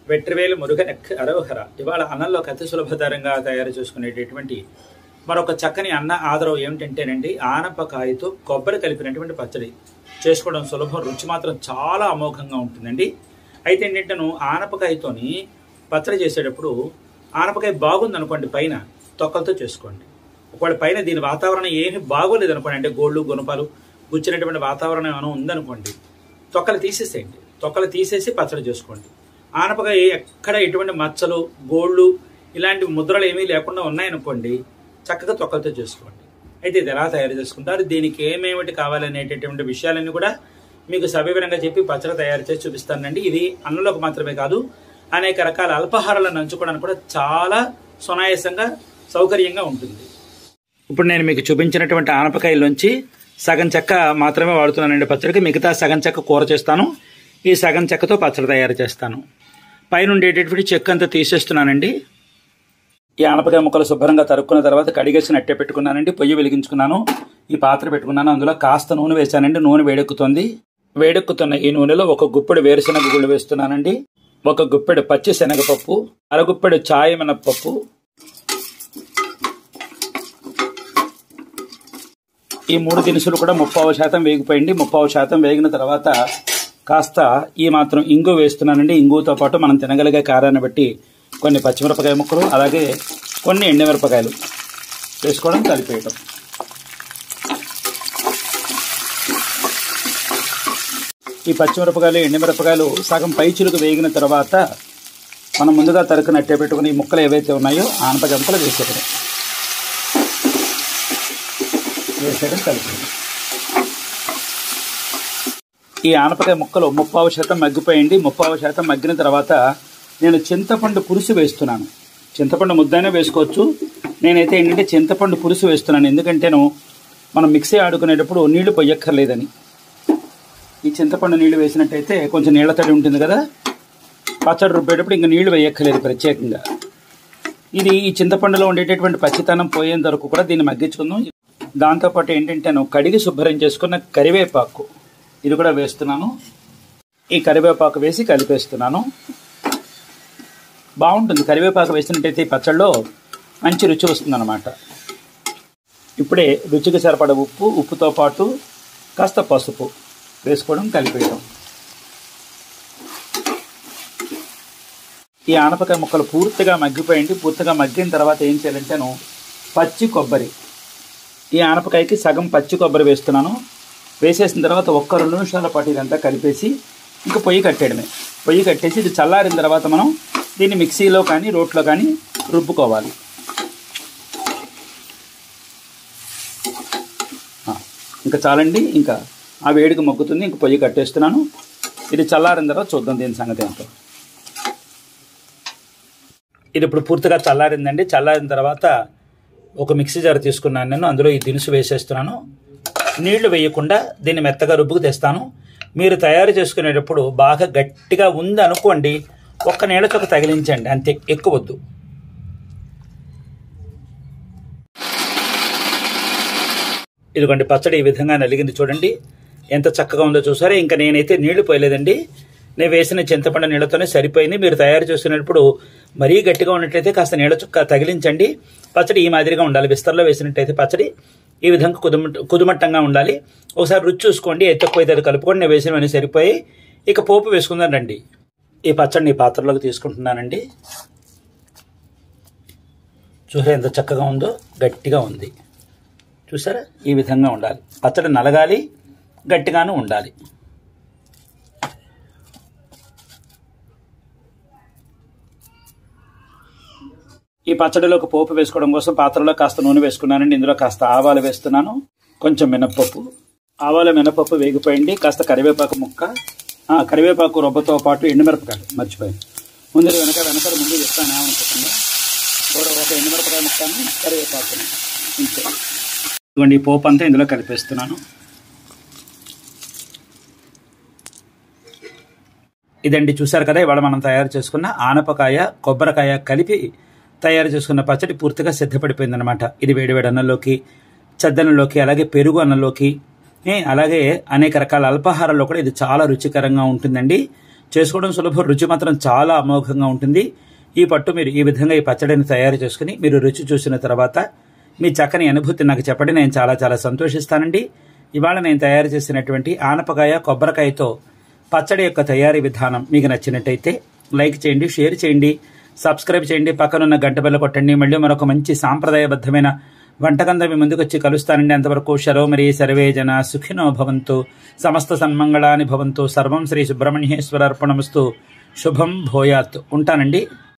వెట్రివేలు మురుగనెక్ అరవహర ఇవాళ అన్నంలోకి అతి సులభతరంగా తయారు చేసుకునేటటువంటి మరొక చక్కని అన్న ఆదరవు ఏమిటంటేనండి ఆనపకాయతో కొబ్బరి కలిపినటువంటి పచ్చడి చేసుకోవడం సులభం రుచి మాత్రం చాలా అమోఘంగా ఉంటుందండి అయితే ఏంటంటేను ఆనపకాయతోని పచ్చడి చేసేటప్పుడు ఆనపకాయ బాగుంది అనుకోండి పైన తొక్కలతో చేసుకోండి ఒకవేళ పైన దీని వాతావరణం ఏమీ బాగోలేదు అనుకోండి అంటే గోళ్ళు గుణపాలు గుచ్చినటువంటి వాతావరణం ఏమైనా ఉందనుకోండి తొక్కలు తీసేసేయండి తొక్కలు తీసేసి పచ్చడి చేసుకోండి ఆనపకాయ ఎక్కడ ఎటువంటి మచ్చలు గోళ్ళు ఇలాంటి ముద్రలు ఏమీ లేకుండా ఉన్నాయనుకోండి చక్కగా తొక్కలతో చేసుకోండి అయితే ఇది ఎలా తయారు చేసుకుంటారు దీనికి ఏమేమిటి కావాలనేటటువంటి విషయాలన్నీ కూడా మీకు సవివరంగా చెప్పి పచ్చడి తయారు చేసి చూపిస్తానండి ఇది అన్నంలోకి మాత్రమే కాదు అనేక రకాల అల్పాహారాలను నంచుకోవడానికి కూడా చాలా సునాయాసంగా సౌకర్యంగా ఉంటుంది ఇప్పుడు నేను మీకు చూపించినటువంటి ఆనపకాయలోంచి సగం చెక్క మాత్రమే వాడుతున్నానండి పచ్చడికి మిగతా సగం చెక్క కూర చేస్తాను ఈ సగం చెక్కతో పచ్చడి తయారు చేస్తాను పైన ఉండేటటువంటి చెక్క అంతా తీసేస్తున్నానండి ఈ ఆనపకాయ ముక్కలు శుభ్రంగా తరుక్కున్న తర్వాత కడిగేసి నట్టే పెట్టుకున్నానండి పొయ్యి వెలిగించుకున్నాను ఈ పాత్ర పెట్టుకున్నాను అందులో కాస్త నూనె వేశానండి నూనె వేడెక్కుతుంది వేడెక్కుతున్న ఈ నూనెలో ఒక గుప్పెడు వేరుశనగ గుళ్ళు వేస్తున్నానండి ఒక గుప్పెడు పచ్చి శనగపప్పు అరగుప్పెడు చాయ మినపప్పు ఈ మూడు దినుసులు కూడా ముప్పావు శాతం వేగిపోయింది ముప్పావు శాతం వేగిన తర్వాత కాస్త ఈ మాత్రం ఇంగు వేస్తున్నానండి ఇంగుతో పాటు మనం తినగలిగే కారాన్ని బట్టి కొన్ని పచ్చిమిరపకాయ ముక్కలు అలాగే కొన్ని ఎండుమిరపకాయలు వేసుకోవడం కలిపేయటం ఈ పచ్చిమిరపకాయలు ఎండుమిరపకాయలు సగం పై చిలుకు వేగిన తర్వాత మనం ముందుగా తరుకుని అట్టే పెట్టుకుని ఈ ముక్కలు ఏవైతే ఉన్నాయో ఆనపకాయ ముక్కలు వేసేయడం వేసేయడం కలిపేయడం ఈ ఆనపకాయ ముక్కలు ముప్పావు శాతం మగ్గిపోయింది ముప్పావు శాతం మగ్గిన తర్వాత నేను చింతపండు పులుసు వేస్తున్నాను చింతపండు ముద్దైనా వేసుకోవచ్చు నేనైతే ఏంటంటే చింతపండు పులుసు వేస్తున్నాను ఎందుకంటేను మనం మిక్సీ ఆడుకునేటప్పుడు నీళ్లు పొయ్యక్కర్లేదని ఈ చింతపండు నీళ్లు వేసినట్టయితే కొంచెం నీళ్ల తడి ఉంటుంది కదా పచ్చడి రుబ్బేటప్పుడు ఇంకా నీళ్లు వేయక్కర్లేదు ప్రత్యేకంగా ఇది ఈ చింతపండులో ఉండేటటువంటి పచ్చితనం పోయేంత వరకు కూడా దీన్ని మగ్గించుకుందాం దాంతోపాటు ఏంటంటే నేను కడిగి శుభ్రం చేసుకున్న కరివేపాకు ఇది కూడా వేస్తున్నాను ఈ కరివేపాకు వేసి కలిపేస్తున్నాను బాగుంటుంది కరివేపాకు వేసినట్టయితే ఈ పచ్చళ్ళలో మంచి రుచి వస్తుందన్నమాట ఇప్పుడే రుచికి సరిపడ ఉప్పు ఉప్పుతో పాటు కాస్త పసుపు వేసుకోవడం కలిపేయడం ఈ ఆనపకాయ ముక్కలు పూర్తిగా మగ్గిపోయింది పూర్తిగా మగ్గిన తర్వాత ఏం చేయాలంటేను పచ్చి కొబ్బరి ఈ ఆనపకాయకి సగం పచ్చి కొబ్బరి వేస్తున్నాను వేసేసిన తర్వాత ఒక్క రెండు నిమిషాల పాటు ఇదంతా కలిపేసి ఇంకా పొయ్యి కట్టేయడమే పొయ్యి కట్టేసి ఇది చల్లారిన తర్వాత మనం దీన్ని మిక్సీలో కానీ రోట్లో కానీ రుబ్బుకోవాలి ఇంకా చాలండి ఇంకా ఆ వేడికి మొగ్గుతుంది ఇంక పొయ్యి కట్టేస్తున్నాను ఇది చల్లారిన తర్వాత చూద్దాం దీని సంగతి ఏంటో ఇది ఇప్పుడు పూర్తిగా చల్లారిందండి చల్లారిన తర్వాత ఒక మిక్సీ జార్ తీసుకున్నాను నేను అందులో ఈ దినుసు వేసేస్తున్నాను నీళ్లు వేయకుండా దీన్ని మెత్తగా రుబ్బుకు తెస్తాను మీరు తయారు చేసుకునేటప్పుడు బాగా గట్టిగా ఉంది అనుకోండి ఒక్క నీళ్ళ చొక్క తగిలించండి అంతే ఎక్కువ వద్దు ఇదిగోండి పచ్చడి ఈ విధంగా నలిగింది చూడండి ఎంత చక్కగా ఉందో చూసారా ఇంకా నేనైతే నీళ్లు పోయలేదండి నేను వేసిన చింతపండు నీళ్ళతోనే సరిపోయింది మీరు తయారు చేస్తున్నప్పుడు మరీ గట్టిగా ఉన్నట్లయితే కాస్త నీళ్ళ చుక్క తగిలించండి పచ్చడి ఈ మాదిరిగా ఉండాలి బిస్తర్లో వేసినట్టయితే పచ్చడి ఈ విధంగా కుదుమ కుదుమట్టంగా ఉండాలి ఒకసారి రుచి చూసుకోండి ఏ తక్కువ అయితే కలుపుకొని నేను వేసినవన్నీ సరిపోయి ఇక పోపు వేసుకుందాం రండి ఈ పచ్చడిని ఈ పాత్రలోకి తీసుకుంటున్నానండి చూసారా ఎంత చక్కగా ఉందో గట్టిగా ఉంది చూసారా ఈ విధంగా ఉండాలి పచ్చడి నలగాలి గట్టిగాను ఉండాలి ఈ పచ్చడిలోకి పోపు వేసుకోవడం కోసం పాత్రలో కాస్త నూనె వేసుకున్నానండి ఇందులో కాస్త ఆవాలు వేస్తున్నాను కొంచెం మినప్పప్పు ఆవాలు మినపప్పు వేగిపోయింది కాస్త కరివేపాకు ముక్క కరివేపాకు రొబ్బతో పాటు ఎండుమిరపకాయలు మర్చిపోయింది ముందు వెనక వెనక ముందు చెప్తాను ఏమనుకుంటుందా ఒక ఎండుమిరపకాయ ముక్కను కరివేపాకుని ఇంతే ఇదిగోండి ఈ పోపు అంతా ఇందులో కలిపేస్తున్నాను ఇదండి చూసారు కదా ఇవాళ మనం తయారు చేసుకున్న ఆనపకాయ కొబ్బరికాయ కలిపి తయారు చేసుకున్న పచ్చడి పూర్తిగా సిద్ధపడిపోయిందనమాట ఇది వేడివేడి అన్నంలోకి చద్దనంలోకి అలాగే పెరుగు అన్నంలోకి అలాగే అనేక రకాల అల్పాహారాల్లో కూడా ఇది చాలా రుచికరంగా ఉంటుందండి చేసుకోవడం సులభం రుచి మాత్రం చాలా అమోఘంగా ఉంటుంది ఈ పట్టు మీరు ఈ విధంగా ఈ పచ్చడిని తయారు చేసుకుని మీరు రుచి చూసిన తర్వాత మీ చక్కని అనుభూతి నాకు చెప్పండి నేను చాలా చాలా సంతోషిస్తానండి ఇవాళ నేను తయారు చేసినటువంటి ఆనపకాయ కొబ్బరికాయతో పచ్చడి యొక్క తయారీ విధానం మీకు నచ్చినట్టయితే లైక్ చేయండి షేర్ చేయండి సబ్స్క్రైబ్ చేయండి పక్కనున్న గంట బెల్ల కొట్టండి మళ్ళీ మరొక మంచి సాంప్రదాయబద్ధమైన వంటకంద మీ ముందుకు వచ్చి కలుస్తానండి అంతవరకు శరో మరి సర్వే జన సుఖినో భవంతు సమస్త సన్మంగళాని భవంతు సర్వం శ్రీ సుబ్రహ్మణ్యేశ్వర అర్పణమస్తు శుభం భూయాత్ ఉంటానండి